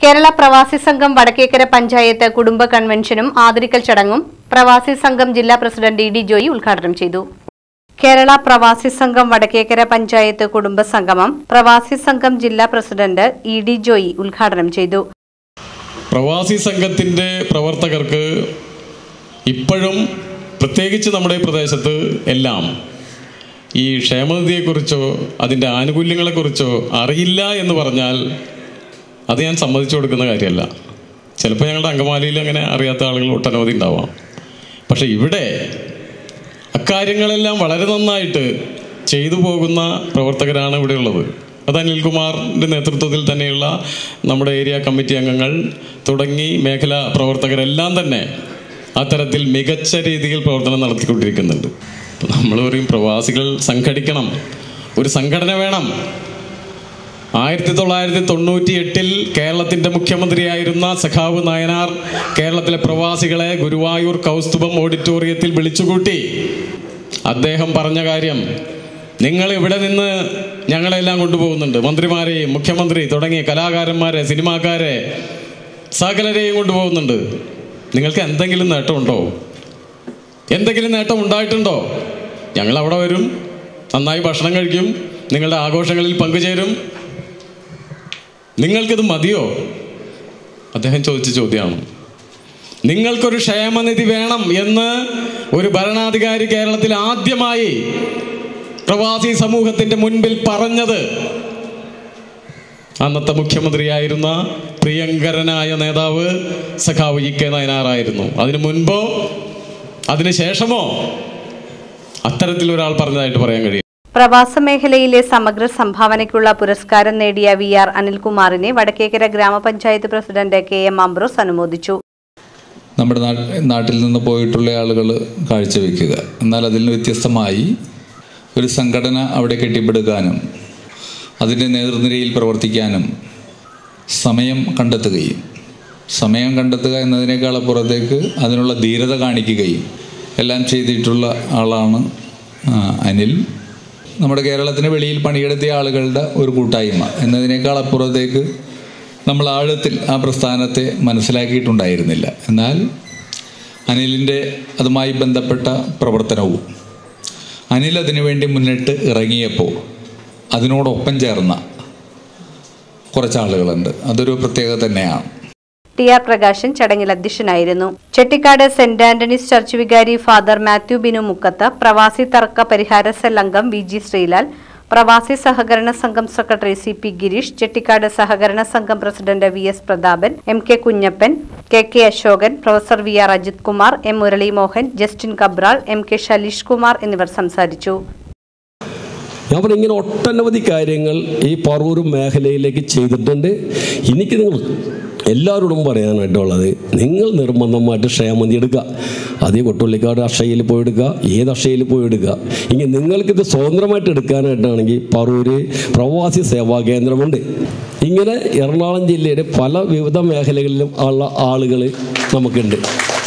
കേരള പ്രവാസി സംഘം വടക്കേക്കര പഞ്ചായത്ത് കുടുംബ കൺവെൻഷനും ആദരിക്കൽ ചടങ്ങും പ്രവാസി സംഘം ജില്ലാ പ്രസിഡന്റ് ഇ ഡി ജോയി ഉദ്ഘാടനം ചെയ്തു കേരള പ്രവാസി സംഘം വടക്കേക്കര പഞ്ചായത്ത് കുടുംബ സംഗമം പ്രവാസി സംഘം ജില്ലാ പ്രസിഡന്റ് ഇ ഡി ജോയി ഉദ്ഘാടനം ചെയ്തു പ്രവാസി സംഘത്തിൻ്റെ പ്രവർത്തകർക്ക് ഇപ്പോഴും പ്രത്യേകിച്ച് നമ്മുടെ ഈ പ്രദേശത്ത് എല്ലാം ഈ ക്ഷേമനിധിയെക്കുറിച്ചോ അതിൻ്റെ ആനുകൂല്യങ്ങളെക്കുറിച്ചോ അറിയില്ല എന്ന് പറഞ്ഞാൽ അത് ഞാൻ സമ്മതിച്ചു കൊടുക്കുന്ന കാര്യമല്ല ചിലപ്പോൾ ഞങ്ങളുടെ അങ്കമാലിയിൽ അങ്ങനെ അറിയാത്ത ആളുകൾ ഒട്ടനവധി ഉണ്ടാവാം പക്ഷെ ഇവിടെ അക്കാര്യങ്ങളെല്ലാം വളരെ നന്നായിട്ട് ചെയ്തു പോകുന്ന പ്രവർത്തകരാണ് ഇവിടെ ഉള്ളത് അത് അനിൽകുമാറിൻ്റെ നേതൃത്വത്തിൽ തന്നെയുള്ള നമ്മുടെ ഏരിയ കമ്മിറ്റി അംഗങ്ങൾ തുടങ്ങി മേഖലാ പ്രവർത്തകരെല്ലാം തന്നെ അത്തരത്തിൽ മികച്ച രീതിയിൽ പ്രവർത്തനം നടത്തിക്കൊണ്ടിരിക്കുന്നുണ്ട് നമ്മൾ പറയും പ്രവാസികൾ സംഘടിക്കണം ഒരു സംഘടന വേണം ആയിരത്തി തൊള്ളായിരത്തി തൊണ്ണൂറ്റി എട്ടിൽ കേരളത്തിന്റെ മുഖ്യമന്ത്രിയായിരുന്ന സഖാവ് നായനാർ കേരളത്തിലെ പ്രവാസികളെ ഗുരുവായൂർ കൗസ്തുഭം ഓഡിറ്റോറിയത്തിൽ വിളിച്ചുകൂട്ടി അദ്ദേഹം പറഞ്ഞ കാര്യം നിങ്ങൾ ഇവിടെ നിന്ന് ഞങ്ങളെല്ലാം കൊണ്ടുപോകുന്നുണ്ട് മന്ത്രിമാരെയും മുഖ്യമന്ത്രി തുടങ്ങിയ കലാകാരന്മാരെ സിനിമാക്കാരെ സകലരെയും കൊണ്ടുപോകുന്നുണ്ട് നിങ്ങൾക്ക് എന്തെങ്കിലും നേട്ടമുണ്ടോ എന്തെങ്കിലും നേട്ടം ഉണ്ടായിട്ടുണ്ടോ ഞങ്ങൾ അവിടെ വരും നന്നായി ഭക്ഷണം കഴിക്കും നിങ്ങളുടെ ആഘോഷങ്ങളിൽ പങ്കുചേരും നിങ്ങൾക്കിത് മതിയോ അദ്ദേഹം ചോദിച്ച ചോദ്യമാണ് നിങ്ങൾക്കൊരു ക്ഷേമനിധി വേണം എന്ന് ഒരു ഭരണാധികാരി കേരളത്തിൽ ആദ്യമായി പ്രവാസി സമൂഹത്തിന്റെ മുൻപിൽ പറഞ്ഞത് അന്നത്തെ മുഖ്യമന്ത്രിയായിരുന്ന പ്രിയങ്കരനായ നേതാവ് സഖാവ് ഇ കെ നയനാറായിരുന്നു അതിനു മുൻപോ അതിനുശേഷമോ അത്തരത്തിൽ ഒരാൾ പറഞ്ഞതായിട്ട് പറയാൻ കഴിയും പ്രവാസ മേഖലയിലെ സമഗ്ര സംഭാവനയ്ക്കുള്ള പുരസ്കാരം നേടിയ വി ആർ അനിൽകുമാറിനെ വടക്കേക്കര ഗ്രാമപഞ്ചായത്ത് പ്രസിഡന്റ് കെ എം അംബ്രോസ് അനുമോദിച്ചു നമ്മുടെ നാ- നാട്ടിൽ നിന്ന് പോയിട്ടുള്ള ആളുകൾ കാഴ്ചവെക്കുക എന്നാൽ അതിൽ നിന്ന് വ്യത്യസ്തമായി ഒരു സംഘടന അവിടെ കെട്ടിപ്പടുക്കാനും അതിൻ്റെ നേതൃനിരയിൽ പ്രവർത്തിക്കാനും സമയം കണ്ടെത്തുകയും സമയം കണ്ടെത്തുക എന്നതിനേക്കാൾ അപ്പുറത്തേക്ക് അതിനുള്ള ധീരത കാണിക്കുകയും എല്ലാം ചെയ്തിട്ടുള്ള ആളാണ് ആ, അനിൽ നമ്മുടെ കേരളത്തിന് വെളിയിൽ പണിയെടുത്തിയ ആളുകളുടെ ഒരു കൂട്ടായ്മ എന്നതിനേക്കാൾ അപ്പുറത്തേക്ക് നമ്മൾ ആഴത്തിൽ ആ പ്രസ്ഥാനത്തെ മനസ്സിലാക്കിയിട്ടുണ്ടായിരുന്നില്ല എന്നാൽ അനിലിൻ്റെ അതുമായി ബന്ധപ്പെട്ട പ്രവർത്തനവും അനിൽ അതിനുവേണ്ടി മുന്നിട്ട് ഇറങ്ങിയപ്പോൾ അതിനോടൊപ്പം ചേർന്ന കുറച്ച് ആളുകളുണ്ട് അതൊരു പ്രത്യേകത തന്നെയാണ് ടി ആർ പ്രകാശൻ ചടങ്ങിൽ അധ്യക്ഷനായിരുന്നു ചെട്ടിക്കാട് സെന്റ് ആന്റണീസ് ചർച്ച് വികാരി ഫാദർ മാത്യു ബിനു മുക്കത്ത് പ്രവാസി തർക്ക പരിഹാര സെൽ അംഗം വി ജി ശ്രീലാൽ പ്രവാസി സഹകരണ സംഘം secretary C P Girish Chettikkad സഹകരണ സംഘം president V S Prathapan M K Kunjappan K K Ashokan professor V R Ajith Kumar M Muraleemohan Justin Cabral M K Shaleesh Kumar എന്നിവർ സംസാരിച്ചു ഞാൻ പറഞ്ഞു ഇങ്ങനെ ഒട്ടനവധി കാര്യങ്ങൾ ഈ പറവൂർ മേഖലയിലേക്ക് ചെയ്തിട്ടുണ്ട് എനിക്ക് നിങ്ങൾ എല്ലാവരോടും പറയാനായിട്ടുള്ളത് നിങ്ങൾ നിർബന്ധമായിട്ട് ക്ഷേമനിധി എടുക്കുക അതേ കൊട്ടുള്ളിക്കാട് അക്ഷയയിൽ പോയി എടുക്കുക ഏത് അക്ഷയയിൽ പോയി എടുക്കുക ഇനി നിങ്ങൾക്കിത് സ്വതന്ത്രമായിട്ട് എടുക്കാനായിട്ടാണെങ്കിൽ പറവൂര് പ്രവാസി സേവാ കേന്ദ്രമുണ്ട് ഇങ്ങനെ എറണാകുളം ജില്ലയുടെ പല വിവിധ മേഖലകളിലും ഉള്ള ആളുകൾ നമുക്കുണ്ട്